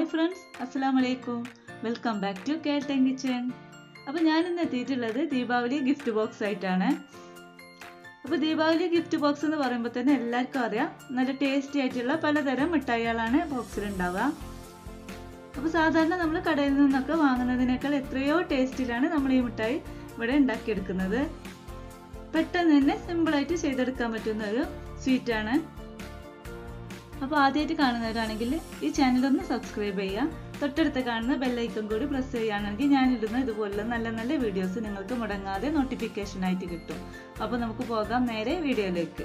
friends അസ്സാം വലൈക്കും welcome back to Kettan kitchen അപ്പോൾ ഞാൻ ഇന്ന് എത്തിയിട്ടുള്ളത് ദീപാവലി ഗിഫ്റ്റ് ബോക്സ് ആയിട്ടാണ് അപ്പോൾ ദീപാവലി ഗിഫ്റ്റ് ബോക്സ് എന്ന് പറയുമ്പോൾ തന്നെ എല്ലാവർക്കും അറിയാം നല്ല ടേസ്റ്റി ആയിട്ടുള്ള പലതരം മിഠായികളാണ് ബോക്സിൽ ഉണ്ടാവുക അപ്പോൾ സാധാരണ നമ്മൾ കടയിൽ നിന്നൊക്കെ വാങ്ങുന്നതിനേക്കാൾ എത്രയോ ടേസ്റ്റിലാണ് നമ്മൾ ഈ മിഠായി ഇവിടെ ഉണ്ടാക്കിയെടുക്കുന്നത് പെട്ടെന്ന് തന്നെ സിമ്പിളായിട്ട് ചെയ്തെടുക്കാൻ പറ്റുന്ന ഒരു സ്വീറ്റാണ് അപ്പോൾ ആദ്യമായിട്ട് കാണുന്നവരാണെങ്കിൽ ഈ ചാനൽ ഒന്ന് സബ്സ്ക്രൈബ് ചെയ്യുക തൊട്ടടുത്ത് കാണുന്ന ബെല്ലൈക്കൺ കൂടി പ്രസ് ചെയ്യുകയാണെങ്കിൽ ഞാനിടുന്ന ഇതുപോലുള്ള നല്ല നല്ല വീഡിയോസ് നിങ്ങൾക്ക് മുടങ്ങാതെ നോട്ടിഫിക്കേഷൻ ആയിട്ട് കിട്ടും അപ്പോൾ നമുക്ക് പോകാം നേരെ വീഡിയോയിലേക്ക്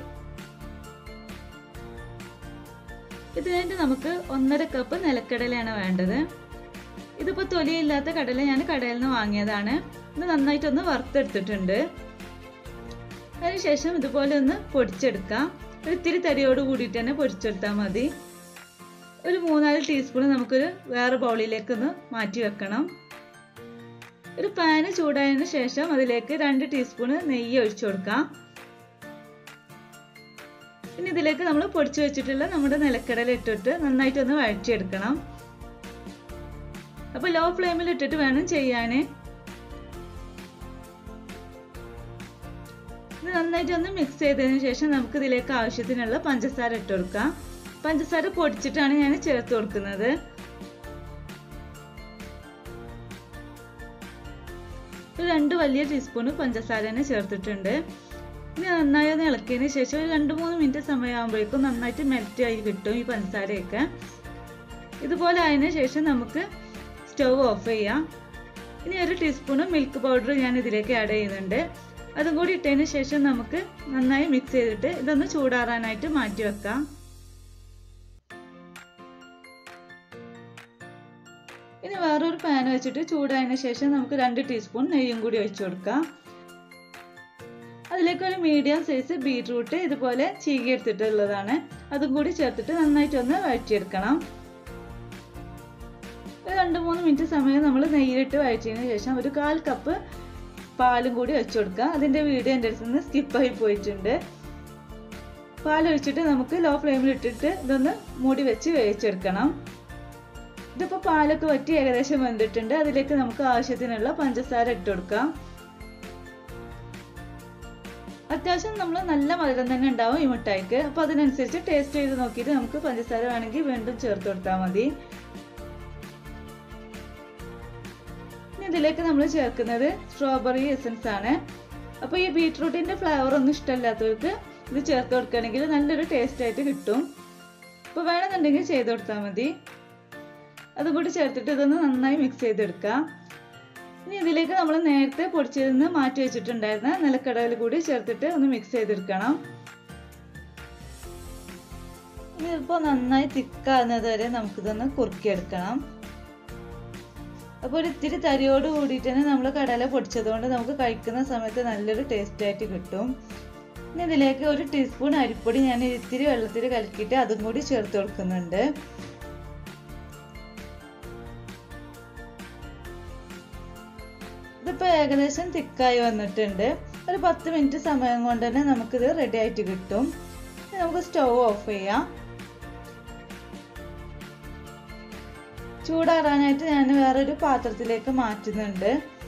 ഇതിനായിട്ട് നമുക്ക് ഒന്നര കപ്പ് നിലക്കടലയാണ് വേണ്ടത് ഇതിപ്പോൾ തൊലിയില്ലാത്ത കടല ഞാൻ കടയിൽ നിന്ന് വാങ്ങിയതാണ് ഇത് നന്നായിട്ടൊന്ന് വറുത്തെടുത്തിട്ടുണ്ട് അതിനുശേഷം ഇതുപോലെ ഒന്ന് പൊടിച്ചെടുക്കാം ഒരു ഇത്തിരി തരിയോട് കൂടിയിട്ട് തന്നെ പൊടിച്ചെടുത്താൽ മതി ഒരു മൂന്നാല് ടീസ്പൂൺ നമുക്കൊരു വേറെ ബൗളിലേക്ക് ഒന്ന് മാറ്റി വെക്കണം ഒരു പാന് ചൂടായതിനു ശേഷം അതിലേക്ക് രണ്ട് ടീസ്പൂണ് നെയ്യ് ഒഴിച്ചു കൊടുക്കാം പിന്നെ ഇതിലേക്ക് നമ്മൾ പൊടിച്ചു വെച്ചിട്ടുള്ള നമ്മുടെ നിലക്കടല ഇട്ടിട്ട് നന്നായിട്ടൊന്ന് വഴറ്റിയെടുക്കണം അപ്പോൾ ലോ ഫ്ലെയിമിൽ ഇട്ടിട്ട് വേണം ചെയ്യാൻ ഇത് നന്നായിട്ട് ഒന്ന് മിക്സ് ചെയ്തതിന് ശേഷം നമുക്ക് ഇതിലേക്ക് ആവശ്യത്തിനുള്ള പഞ്ചസാര ഇട്ട് കൊടുക്കാം പഞ്ചസാര പൊടിച്ചിട്ടാണ് ഞാൻ ചേർത്ത് കൊടുക്കുന്നത് രണ്ട് വലിയ ടീസ്പൂൺ പഞ്ചസാര തന്നെ ചേർത്തിട്ടുണ്ട് ഇനി നന്നായി ഒന്ന് ഇളക്കിയതിന് ശേഷം ഒരു രണ്ട് മൂന്ന് മിനിറ്റ് സമയമാകുമ്പോഴേക്കും നന്നായിട്ട് മെൽറ്റ് ആയി കിട്ടും ഈ പഞ്ചസാരയൊക്കെ ഇതുപോലെ ആയതിനു ശേഷം നമുക്ക് സ്റ്റവ് ഓഫ് ചെയ്യാം ഇനി ഒരു ടീസ്പൂൺ മിൽക്ക് പൗഡർ ഞാൻ ഇതിലേക്ക് ആഡ് ചെയ്യുന്നുണ്ട് അതും കൂടി ഇട്ടതിന് ശേഷം നമുക്ക് നന്നായി മിക്സ് ചെയ്തിട്ട് ഇതൊന്ന് ചൂടാറാനായിട്ട് മാറ്റി വെക്കാം ഇനി വേറൊരു പാൻ വെച്ചിട്ട് ചൂടായതിനു ശേഷം നമുക്ക് രണ്ട് ടീസ്പൂൺ നെയ്യും കൂടി ഒഴിച്ചു കൊടുക്കാം അതിലേക്ക് ഒരു മീഡിയം സൈസ് ബീട്രൂട്ട് ഇതുപോലെ ചീകി എടുത്തിട്ടുള്ളതാണ് അതും കൂടി ചേർത്തിട്ട് നന്നായിട്ടൊന്ന് വഴറ്റിയെടുക്കണം രണ്ട് മൂന്ന് മിനിറ്റ് സമയം നമ്മൾ നെയ്യിലിട്ട് വഴറ്റിയതിന് ശേഷം ഒരു കാൽ കപ്പ് പാലും കൂടി വെച്ചു കൊടുക്കുക അതിൻ്റെ വീഡിയോ എൻ്റെ അടുത്ത് നിന്ന് സ്കിപ്പായി പോയിട്ടുണ്ട് പാൽ ഒഴിച്ചിട്ട് നമുക്ക് ലോ ഫ്ലെയിമിൽ ഇട്ടിട്ട് ഇതൊന്ന് മൂടി വെച്ച് വേവിച്ചെടുക്കണം ഇതിപ്പോൾ പാലൊക്കെ വറ്റി ഏകദേശം വെന്തിട്ടുണ്ട് അതിലേക്ക് നമുക്ക് ആവശ്യത്തിനുള്ള പഞ്ചസാര ഇട്ട് കൊടുക്കാം അത്യാവശ്യം നമ്മൾ നല്ല മധുരം തന്നെ ഉണ്ടാവും ഈ മിഠായിക്ക് അപ്പോൾ അതിനനുസരിച്ച് ടേസ്റ്റ് ചെയ്ത് നോക്കിയിട്ട് നമുക്ക് പഞ്ചസാര വേണമെങ്കിൽ വീണ്ടും ചേർത്ത് കൊടുത്താൽ മതി ഇതിലേക്ക് നമ്മൾ ചേർക്കുന്നത് സ്ട്രോബെറി എസൻസ് ആണ് അപ്പോൾ ഈ ബീട്രൂട്ടിൻ്റെ ഫ്ലേവർ ഒന്നും ഇഷ്ടമില്ലാത്തവർക്ക് ഇത് ചേർത്ത് കൊടുക്കുകയാണെങ്കിൽ നല്ലൊരു ടേസ്റ്റ് ആയിട്ട് കിട്ടും അപ്പോൾ വേണമെന്നുണ്ടെങ്കിൽ ചെയ്ത് കൊടുത്താൽ മതി അതും കൂടി ചേർത്തിട്ട് ഇതൊന്ന് നന്നായി മിക്സ് ചെയ്തെടുക്കാം ഇനി ഇതിലേക്ക് നമ്മൾ നേരത്തെ പൊടിച്ചതിൽ നിന്ന് മാറ്റി വെച്ചിട്ടുണ്ടായിരുന്ന നിലക്കടവിൽ കൂടി ചേർത്തിട്ട് ഒന്ന് മിക്സ് ചെയ്തെടുക്കണം ഇതിപ്പോൾ നന്നായി തിക്കാകുന്നത് വരെ നമുക്കിതൊന്ന് കുറുക്കിയെടുക്കണം അപ്പോൾ ഒരു ഇത്തിരി തരിയോട് കൂടിയിട്ട് തന്നെ നമ്മൾ കടല പൊടിച്ചതുകൊണ്ട് നമുക്ക് കഴിക്കുന്ന സമയത്ത് നല്ലൊരു ടേസ്റ്റ് ആയിട്ട് കിട്ടും ഇനി ഇതിലേക്ക് ഒരു ടീസ്പൂൺ അരിപ്പൊടി ഞാൻ ഇത്തിരി വെള്ളത്തിൽ കലക്കിയിട്ട് അതും കൂടി ചേർത്ത് കൊടുക്കുന്നുണ്ട് ഇതിപ്പോൾ ഏകദേശം തിക്കായി വന്നിട്ടുണ്ട് ഒരു പത്ത് മിനിറ്റ് സമയം കൊണ്ട് തന്നെ നമുക്കിത് റെഡി ആയിട്ട് കിട്ടും നമുക്ക് സ്റ്റവ് ഓഫ് ചെയ്യാം ചൂടാറാനായിട്ട് ഞാൻ വേറൊരു പാത്രത്തിലേക്ക് മാറ്റുന്നുണ്ട്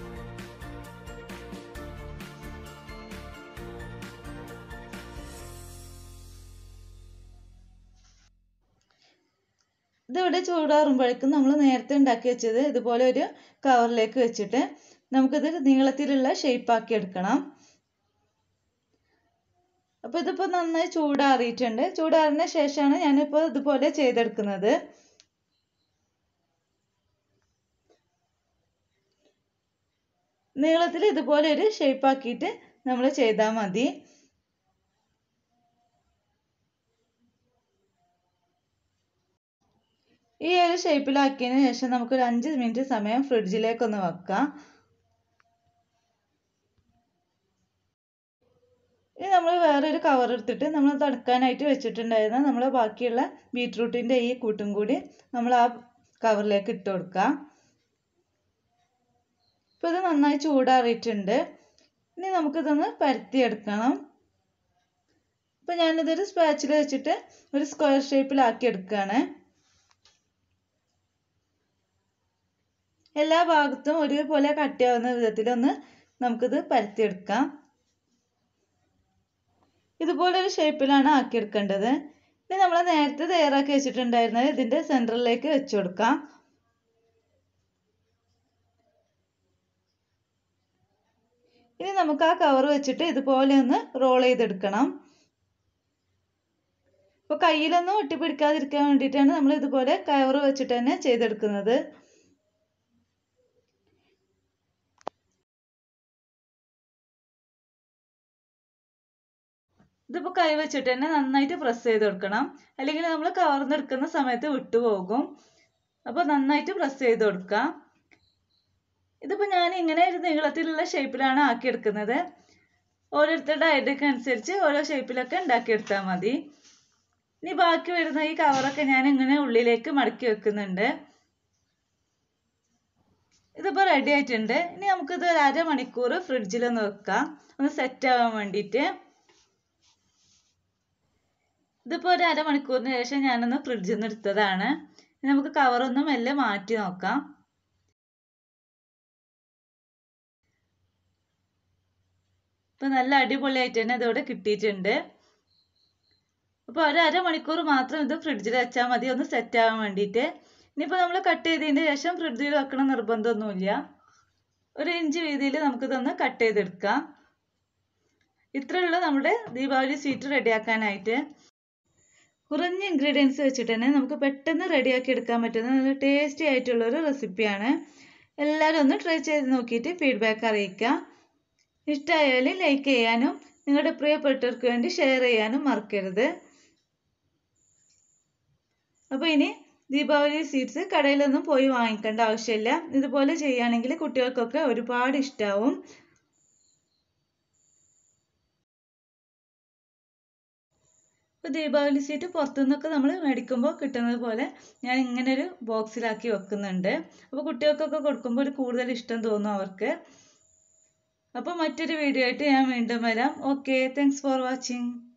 ഇതിവിടെ ചൂടാറുമ്പോഴേക്കും നമ്മൾ നേരത്തെ ഉണ്ടാക്കി വെച്ചത് ഇതുപോലെ ഒരു കവറിലേക്ക് വെച്ചിട്ട് നമുക്കിത് നീളത്തിലുള്ള ഷേപ്പാക്കി എടുക്കണം അപ്പോൾ ഇതിപ്പോൾ നന്നായി ചൂടാറിയിട്ടുണ്ട് ചൂടാറിന് ശേഷമാണ് ഞാനിപ്പോൾ ഇതുപോലെ ചെയ്തെടുക്കുന്നത് നീളത്തിൽ ഇതുപോലെ ഒരു ഷേപ്പ് ആക്കിയിട്ട് നമ്മൾ ചെയ്താൽ മതി ഈ ഒരു ഷേപ്പിലാക്കിയതിന് ശേഷം നമുക്കൊരു അഞ്ച് മിനിറ്റ് സമയം ഫ്രിഡ്ജിലേക്കൊന്ന് വെക്കാം ഇനി നമ്മൾ വേറൊരു കവർ എടുത്തിട്ട് നമ്മൾ തണുക്കാനായിട്ട് വെച്ചിട്ടുണ്ടായിരുന്ന നമ്മൾ ബാക്കിയുള്ള ബീട്രൂട്ടിൻ്റെ ഈ കൂട്ടും കൂടി നമ്മൾ ആ കവറിലേക്ക് ഇട്ട് കൊടുക്കാം ഇപ്പോൾ ഇത് നന്നായി ചൂടാറിയിട്ടുണ്ട് ഇനി നമുക്കിതൊന്ന് പരത്തിയെടുക്കണം അപ്പോൾ ഞാനിതൊരു സ്പാച്ചിൽ വെച്ചിട്ട് ഒരു സ്ക്വയർ ഷേപ്പിലാക്കി എടുക്കുകയാണ് എല്ലാ ഭാഗത്തും ഒരേപോലെ കട്ടിയാവുന്ന വിധത്തിലൊന്ന് നമുക്കിത് പരത്തിയെടുക്കാം ഇതുപോലൊരു ഷേപ്പിലാണ് ആക്കിയെടുക്കേണ്ടത് ഇനി നമ്മൾ നേരത്തെ തയ്യാറാക്കി വെച്ചിട്ടുണ്ടായിരുന്നത് ഇതിൻ്റെ സെൻറ്ററിലേക്ക് വെച്ച് കൊടുക്കാം ഇനി നമുക്ക് ആ കവർ വെച്ചിട്ട് ഇതുപോലെ ഒന്ന് റോൾ ചെയ്തെടുക്കണം അപ്പോൾ കയ്യിലൊന്നും ഒട്ടിപ്പിടിക്കാതിരിക്കാൻ വേണ്ടിയിട്ടാണ് നമ്മൾ ഇതുപോലെ കവർ വെച്ചിട്ട് തന്നെ ചെയ്തെടുക്കുന്നത് ഇതിപ്പോൾ കൈ വെച്ചിട്ട് തന്നെ നന്നായിട്ട് പ്രസ് ചെയ്ത് കൊടുക്കണം അല്ലെങ്കിൽ നമ്മൾ കവർന്നെടുക്കുന്ന സമയത്ത് വിട്ടുപോകും അപ്പോൾ നന്നായിട്ട് പ്രസ് ചെയ്ത് കൊടുക്കാം ഇതിപ്പോൾ ഞാൻ ഇങ്ങനെ ഒരു നീളത്തിലുള്ള ഷേപ്പിലാണ് ആക്കിയെടുക്കുന്നത് ഓരോരുത്തരുടെ ഐഡിയക്ക് അനുസരിച്ച് ഓരോ ഷേപ്പിലൊക്കെ ഉണ്ടാക്കിയെടുത്താൽ മതി ഇനി ബാക്കി വരുന്ന ഈ കവറൊക്കെ ഞാൻ ഇങ്ങനെ ഉള്ളിലേക്ക് മടക്കി വെക്കുന്നുണ്ട് ഇതിപ്പോൾ റെഡി ആയിട്ടുണ്ട് ഇനി നമുക്കിത് ഒരു അരമണിക്കൂർ ഫ്രിഡ്ജിലൊന്ന് വെക്കാം ഒന്ന് സെറ്റ് ആവാൻ വേണ്ടിയിട്ട് ഇതിപ്പോൾ ഒരു അരമണിക്കൂറിന് ശേഷം ഞാനൊന്ന് ഫ്രിഡ്ജിൽ നിന്ന് എടുത്തതാണ് നമുക്ക് കവറൊന്ന് മെല്ലെ മാറ്റി നോക്കാം ഇപ്പം നല്ല അടിപൊളിയായിട്ട് തന്നെ ഇതോടെ കിട്ടിയിട്ടുണ്ട് അപ്പോൾ ഒരു അരമണിക്കൂർ മാത്രം ഇത് ഫ്രിഡ്ജിൽ വെച്ചാൽ മതി ഒന്ന് സെറ്റ് ആവാൻ വേണ്ടിയിട്ട് ഇനിയിപ്പോൾ നമ്മൾ കട്ട് ചെയ്തതിന് ശേഷം ഫ്രിഡ്ജിൽ വെക്കണം നിർബന്ധമൊന്നുമില്ല ഒരു ഇഞ്ച് വീതിയിൽ നമുക്കിതൊന്ന് കട്ട് ചെയ്തെടുക്കാം ഇത്രയേ ഉള്ളൂ നമ്മുടെ ദീപാവലി സ്വീറ്റ് റെഡിയാക്കാനായിട്ട് കുറഞ്ഞ ഇൻഗ്രീഡിയൻസ് വെച്ചിട്ട് തന്നെ നമുക്ക് പെട്ടെന്ന് റെഡിയാക്കി എടുക്കാൻ പറ്റുന്ന നല്ല ടേസ്റ്റി ആയിട്ടുള്ള ഒരു റെസിപ്പിയാണ് എല്ലാവരും ഒന്ന് ട്രൈ ചെയ്ത് നോക്കിയിട്ട് ഫീഡ്ബാക്ക് അറിയിക്കുക ഇഷ്ടമായാൽ ലൈക്ക് ചെയ്യാനും നിങ്ങളുടെ പ്രിയപ്പെട്ടവർക്ക് വേണ്ടി ഷെയർ ചെയ്യാനും മറക്കരുത് അപ്പോൾ ഇനി ദീപാവലി സ്വീറ്റ്സ് കടയിലൊന്നും പോയി വാങ്ങിക്കേണ്ട ആവശ്യമില്ല ഇതുപോലെ ചെയ്യുകയാണെങ്കിൽ കുട്ടികൾക്കൊക്കെ ഒരുപാട് ഇഷ്ടമാവും ഇപ്പോൾ ദീപാവലി സ്വീറ്റ് പുറത്തുനിന്നൊക്കെ നമ്മൾ മേടിക്കുമ്പോൾ കിട്ടുന്നത് പോലെ ഞാൻ ഇങ്ങനെ ഒരു ബോക്സിലാക്കി വെക്കുന്നുണ്ട് അപ്പോൾ കുട്ടികൾക്കൊക്കെ കൊടുക്കുമ്പോൾ ഒരു കൂടുതൽ ഇഷ്ടം തോന്നും അവർക്ക് അപ്പോൾ മറ്റൊരു വീഡിയോ ആയിട്ട് ഞാൻ വീണ്ടും വരാം ഓക്കെ താങ്ക്സ് ഫോർ വാച്ചിങ്